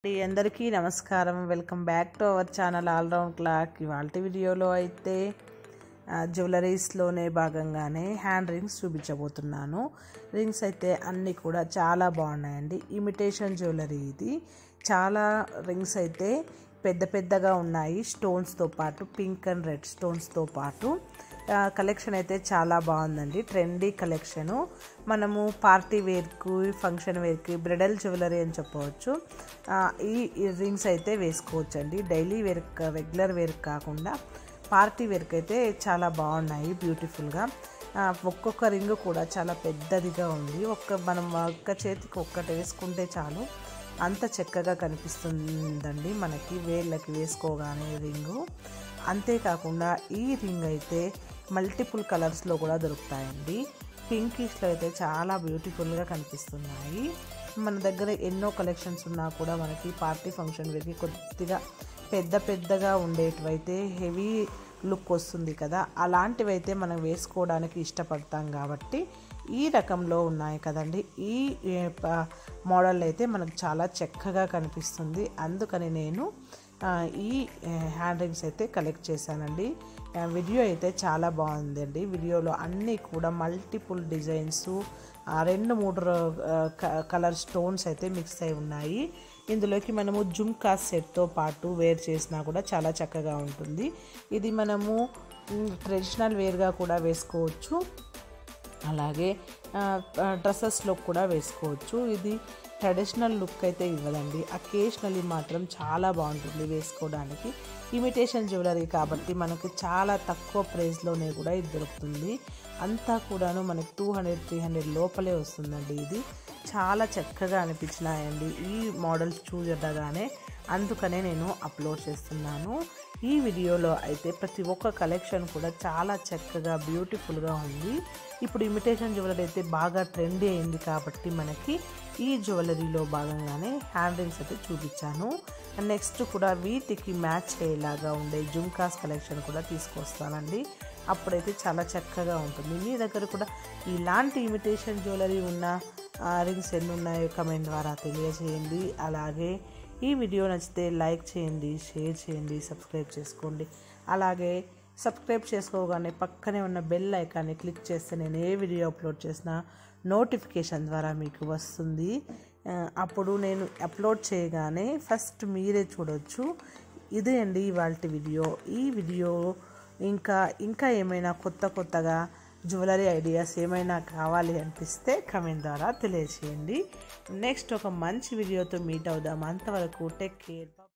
అందరికీ నమస్కారం welcome back to our channel all round clock ఇవాళ వీడియోలో అయితే ఆ, జ్యువెలరీస్లోనే భాగంగానే హ్యాండ్ రింగ్స్ చూపించబోతున్నాను రింగ్స్ అయితే అన్నీ కూడా చాలా బాగున్నాయండి ఇమిటేషన్ జ్యువెలరీ ఇది చాలా రింగ్స్ అయితే పెద్ద పెద్దగా ఉన్నాయి స్టోన్స్తో పాటు పింక్ అండ్ రెడ్ స్టోన్స్తో పాటు ఆ, కలెక్షన్ అయితే చాలా బాగుందండి ట్రెండీ కలెక్షను మనము పార్టీ వేర్కు ఫంక్షన్ వేర్కి బ్రిడల్ జ్యువెలరీ అని చెప్పవచ్చు ఆ, ఈ ఈ రింగ్స్ అయితే వేసుకోవచ్చండి డైలీ వేర్ రెగ్యులర్ వేర్ కాకుండా పార్టీ వేర్కి అయితే చాలా బాగున్నాయి బ్యూటిఫుల్గా ఆ, ఒక్కొక్క రింగ్ కూడా చాలా పెద్దదిగా ఉంది ఒక్క మనం ఒక్క చేతికి ఒక్కటి వేసుకుంటే చాలు అంత చక్కగా కనిపిస్తుందండి మనకి వేళ్ళకి వేసుకోగానే రింగు అంతేకాకుండా ఈ రింగ్ అయితే మల్టిపుల్ కలర్స్లో కూడా దొరుకుతాయండి పింకిష్లో అయితే చాలా బ్యూటిఫుల్గా కనిపిస్తున్నాయి మన దగ్గర ఎన్నో కలెక్షన్స్ ఉన్నా కూడా మనకి పార్టీ ఫంక్షన్ వేర్కి కొద్దిగా పెద్ద పెద్దగా ఉండేటివైతే హెవీ లుక్ వస్తుంది కదా అలాంటివైతే మనం వేసుకోవడానికి ఇష్టపడతాం కాబట్టి ఈ రకంలో ఉన్నాయి కదండి ఈ ఏ, ప- మోడల్ అయితే మనకు చాలా చక్కగా కనిపిస్తుంది అందుకని నేను ఆ, ఈ ఏ, హ్యాండ్ రింగ్స్ అయితే కలెక్ట్ చేశానండి ఆ, వీడియో అయితే చాలా బాగుందండి వీడియోలో అన్నీ కూడా మల్టిపుల్ డిజైన్స్ రెండు మూడు ర- ఆ, క- కలర్ స్టోన్స్ అయితే మిక్స్ అయి ఉన్నాయి ఇందులోకి మనము జుమ్కా సెట్తో పాటు వేర్ చేసినా కూడా చాలా చక్కగా ఉంటుంది ఇది మనము మ్, ట్రెడిషనల్ వేర్గా కూడా వేసుకోవచ్చు అలాగే డ్రెస్సెస్లో కూడా వేసుకోవచ్చు ఇది ట్రెడిషనల్ లుక్ అయితే ఇవ్వదండి అకేషనలీ మాత్రం చాలా బాగుంటుంది వేసుకోవడానికి ఇమిటేషన్ జ్యువెలరీ కాబట్టి మనకి చాలా తక్కువ ప్రైస్లోనే కూడా ఇది దొరుకుతుంది అంతా కూడాను మనకి టూ హండ్రెడ్ త్రీ హండ్రెడ్ లోపలే వస్తుందండి ఇది చాలా చక్కగా అనిపించినాయండి ఈ మోడల్స్ చూడగానే అందుకనే నేను అప్లోడ్ చేస్తున్నాను ఈ వీడియోలో అయితే ప్రతి ఒక్క కలెక్షన్ కూడా చాలా చక్కగా బ్యూటిఫుల్గా ఉంది ఇప్పుడు ఇమిటేషన్ జ్యువెలరీ అయితే బాగా ట్రెండీ అయింది కాబట్టి మనకి ఈ జ్యువెలరీలో భాగంగానే హ్యాండ్ రింగ్స్ అయితే చూపించాను నెక్స్ట్ కూడా వీటికి మ్యాచ్ అయ్యేలాగా ఉండే జుమ్కాస్ కలెక్షన్ కూడా తీసుకొస్తానండి అప్పుడైతే చాలా చక్కగా ఉంటుంది మీ దగ్గర కూడా ఇలాంటి ఇమిటేషన్ జ్యువెలరీ ఉన్న రింగ్స్ ఎన్ని ఉన్నాయో కమెంట్ ద్వారా తెలియజేయండి అలాగే ఈ వీడియో నచ్చితే లైక్ చేయండి షేర్ చేయండి సబ్స్క్రైబ్ చేసుకోండి అలాగే సబ్స్క్రైబ్ చేసుకోగానే పక్కనే ఉన్న బెల్ ఐకాన్ని క్లిక్ చేస్తే నేను ఏ వీడియో అప్లోడ్ చేసినా నోటిఫికేషన్ ద్వారా మీకు వస్తుంది ఆ, అప్పుడు నేను అప్లోడ్ చేయగానే ఫస్ట్ మీరే చూడొచ్చు ఇదే అండి ఇవాళ వీడియో ఈ వీడియో ఇంకా ఇంకా ఏమైనా కొత్త కొత్తగా జ్యువెలరీ ఐడియాస్ ఏమైనా కావాలి అనిపిస్తే కమెంట్ ద్వారా తెలియజేయండి నెక్స్ట్ ఒక మంచి వీడియోతో మీట్ అవుదాం అంతవరకు టేక్ కేర్